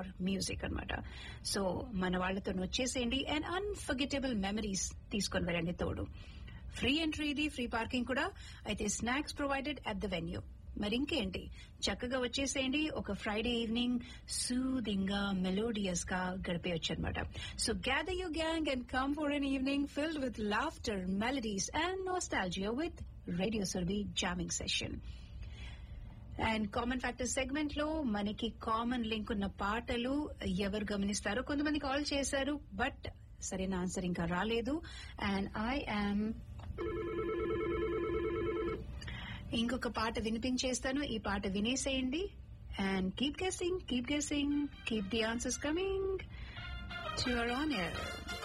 music అన్నమాట so మన వాళ్ళతో వచ్చేసేయండి అండ్ అన్ఫర్గెటబుల్ మెమరీస్ తీసుకొని వెళ్ళండి తోడు ఫ్రీ ఎంట్రీ ఇది ఫ్రీ పార్కింగ్ కూడా అయితే snacks provided at the venue మరి ఇంకేంటి చక్కగా వచ్చేసేయండి ఒక ఫ్రైడే ఈవినింగ్ సూదింగ్ గా మెలోడియస్ గా గడిపేయచ్చు అనమాట so gather you gang and come for an evening filled with laughter melodies and nostalgia with radio సర్వీ jamming session and common factor segment లో మనకి కామన్ లింక్ ఉన్న పాటలు ఎవరు గమనిస్తారో కొంతమంది కాల్ చేశారు బట్ సరైన ఆన్సర్ ఇంకా రాలేదు అండ్ ఐ యామ్ ఇంకొక పాట వినిపించేస్తాను ఈ పాట వినేసేయండి and keep guessing keep guessing keep the answers coming to your on air